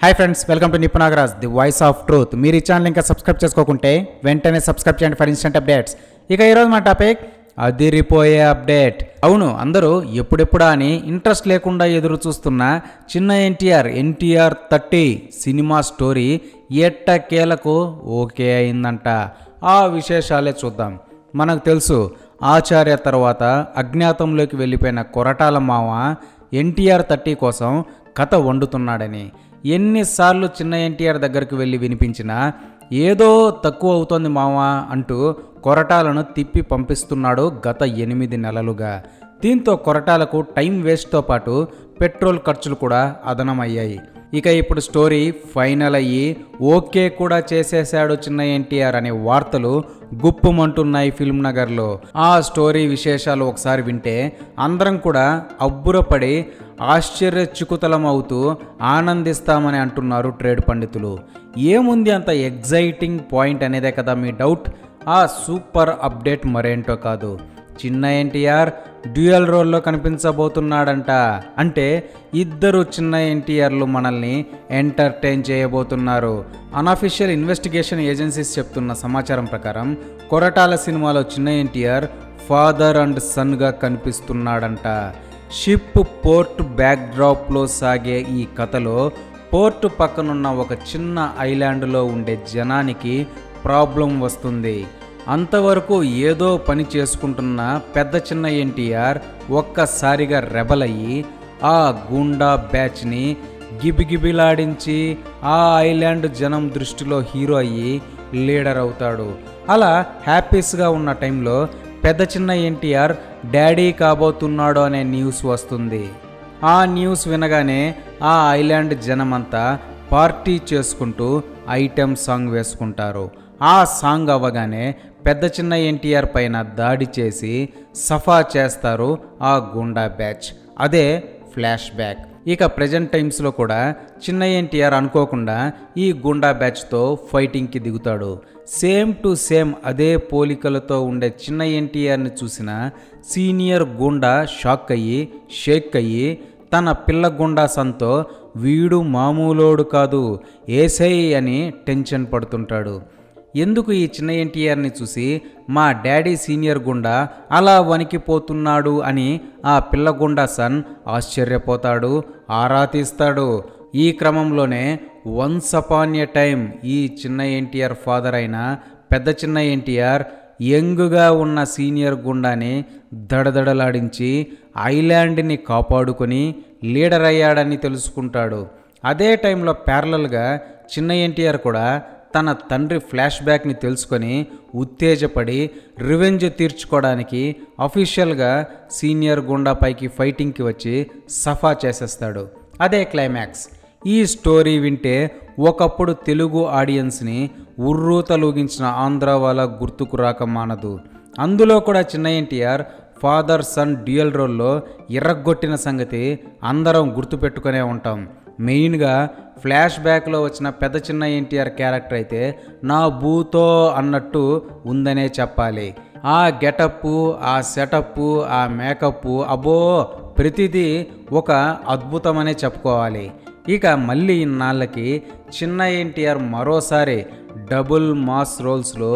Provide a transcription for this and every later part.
hi friends welcome to Nipunagaraj the voice of truth మీరు ఈ channel ఇంకా సబ్స్క్రైబ్ చేసుకోకుంటే వెంటనే సబ్స్క్రైబ్ చేయండి ఫర్ ఇన్స్టెంట్ అప్డేట్స్ ఇక ఈరోజు మన టాపిక్ అదిరిపోయే అప్డేట్ అవును అందరూ ఎప్పుడెప్పుడా అని ఇంట్రెస్ట్ లేకుండా ఎదురు చూస్తున్న చిన్న ఎన్టీఆర్ ఎన్టీఆర్ థర్టీ సినిమా స్టోరీ ఎట్టకేలకు ఓకే అయిందంట ఆ విశేషాలే చూద్దాం మనకు తెలుసు ఆచార్య తర్వాత అజ్ఞాతంలోకి వెళ్ళిపోయిన కొరటాల మావ ఎన్టీఆర్ థర్టీ కోసం కథ వండుతున్నాడని ఎన్నిసార్లు చిన్న ఎన్టీఆర్ దగ్గరికి వెళ్ళి వినిపించినా ఏదో తక్కువ అవుతోంది మావా అంటూ కొరటాలను తిప్పి పంపిస్తున్నాడు గత ఎనిమిది నెలలుగా దీంతో కొరటాలకు టైం వేస్ట్తో పాటు పెట్రోల్ ఖర్చులు కూడా అదనమయ్యాయి ఇక ఇప్పుడు స్టోరీ ఫైనల్ అయ్యి ఓకే కూడా చేసేశాడు చిన్న ఎన్టీఆర్ అనే వార్తలు గుప్పుమంటున్నాయి ఫిల్మ్ నగర్లో ఆ స్టోరీ విశేషాలు ఒకసారి వింటే అందరం కూడా అబ్బురపడి ఆశ్చర్యచుకుతలం అవుతూ ఆనందిస్తామని అంటున్నారు ట్రేడ్ పండితులు ఏముంది అంత ఎగ్జైటింగ్ పాయింట్ అనేదే కదా మీ డౌట్ ఆ సూపర్ అప్డేట్ మరేంటో కాదు చిన్న ఎన్టీఆర్ డ్యూయల్ రోల్లో కనిపించబోతున్నాడంట అంటే ఇద్దరు చిన్న ఎన్టీఆర్లు మనల్ని ఎంటర్టైన్ చేయబోతున్నారు అనఫిషియల్ ఇన్వెస్టిగేషన్ ఏజెన్సీస్ చెప్తున్న సమాచారం ప్రకారం కొరటాల సినిమాలో చిన్న ఎన్టీఆర్ ఫాదర్ అండ్ సన్గా కనిపిస్తున్నాడంట షిప్ పోర్ట్ బ్యాక్డ్రాప్లో సాగే ఈ కథలో పోర్టు పక్కనున్న ఒక చిన్న ఐలాండ్లో ఉండే జనానికి ప్రాబ్లం వస్తుంది అంతవరకు ఏదో పని చేసుకుంటున్న పెద్ద చిన్న ఎన్టీఆర్ ఒక్కసారిగా రెబల్ అయ్యి ఆ గూండా బ్యాచ్ని గిబిగిబిలాడించి ఆ ఐలాండ్ జనం దృష్టిలో హీరో అయ్యి లీడర్ అవుతాడు అలా హ్యాపీస్గా ఉన్న టైంలో పెద్ద చిన్న ఎన్టీఆర్ డాడీ కాబోతున్నాడు అనే న్యూస్ వస్తుంది ఆ న్యూస్ వినగానే ఆ ఐలాండ్ జనమంతా పార్టీ చేసుకుంటూ ఐటెం సాంగ్ వేసుకుంటారు ఆ సాంగ్ అవ్వగానే పెద్ద చిన్న ఎన్టీఆర్ పైన దాడి చేసి సఫా చేస్తారు ఆ గుండా బ్యాచ్ అదే ఫ్లాష్ బ్యాక్ ఇక ప్రజెంట్ టైమ్స్లో కూడా చిన్న ఎన్టీఆర్ అనుకోకుండా ఈ గుండా బ్యాచ్తో ఫైటింగ్కి దిగుతాడు సేమ్ టు సేమ్ అదే పోలికలతో ఉండే చిన్న ఎన్టీఆర్ని చూసిన సీనియర్ గుండా షాక్ అయ్యి షేక్ అయ్యి తన పిల్ల గుండా సంతో వీడు మామూలోడు కాదు ఏసై అని టెన్షన్ పడుతుంటాడు ఎందుకు ఈ చిన్న ఎన్టీఆర్ని చూసి మా డాడీ సీనియర్ గుండా అలా వణికిపోతున్నాడు అని ఆ పిల్ల గుండా సన్ ఆశ్చర్యపోతాడు ఆరా తీస్తాడు ఈ క్రమంలోనే వన్స్ అపాన్ ఎ టైం ఈ చిన్న ఎన్టీఆర్ ఫాదర్ అయిన పెద్ద చిన్న ఎన్టీఆర్ యంగ్గా ఉన్న సీనియర్ గుండాని దడదడలాడించి ఐలాండ్ని కాపాడుకొని లీడర్ అయ్యాడని తెలుసుకుంటాడు అదే టైంలో ప్యారలల్గా చిన్న ఎన్టీఆర్ కూడా తన తండ్రి ఫ్లాష్ బ్యాక్ని తెలుసుకొని ఉత్తేజపడి రివెంజ్ తీర్చుకోవడానికి అఫీషియల్గా సీనియర్ గుండాపైకి ఫైటింగ్కి వచ్చి సఫా చేసేస్తాడు అదే క్లైమాక్స్ ఈ స్టోరీ వింటే ఒకప్పుడు తెలుగు ఆడియన్స్ని ఉర్రూ తలూగించిన ఆంధ్ర వాళ్ళ గుర్తుకు రాక మానదు అందులో కూడా చిన్న ఎన్టీఆర్ ఫాదర్ సన్ డ్యూయల్ రోల్లో ఎర్రగొట్టిన సంగతి అందరం గుర్తుపెట్టుకునే ఉంటాం మెయిన్గా ఫ్లాష్ బ్యాక్లో వచ్చిన పెద్ద చిన్న ఎన్టీఆర్ క్యారెక్టర్ అయితే నా బూతో అన్నట్టు ఉందనే చెప్పాలి ఆ గెటప్ ఆ సెటప్ ఆ మేకప్ అబో ప్రతిదీ ఒక అద్భుతమనే చెప్పుకోవాలి ఇక మళ్ళీ ఇన్నాళ్ళకి చిన్న ఎన్టీఆర్ మరోసారి డబుల్ మాస్ రోల్స్లో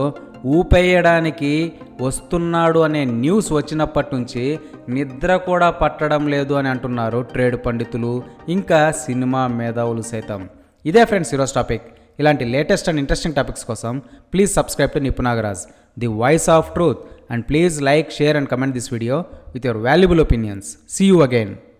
ఊపేయడానికి వస్తున్నాడు అనే న్యూస్ వచ్చినప్పటి నుంచి నిద్ర కూడా పట్టడం లేదు అని అంటున్నారు ట్రేడ్ పండితులు ఇంకా సినిమా మేధావులు సైతం ఇదే ఫ్రెండ్స్ ఈరోజు టాపిక్ ఇలాంటి లేటెస్ట్ అండ్ ఇంట్రెస్టింగ్ టాపిక్స్ కోసం please subscribe to Nipunagaraj the voice of truth and please like share and comment this video with your valuable opinions see you again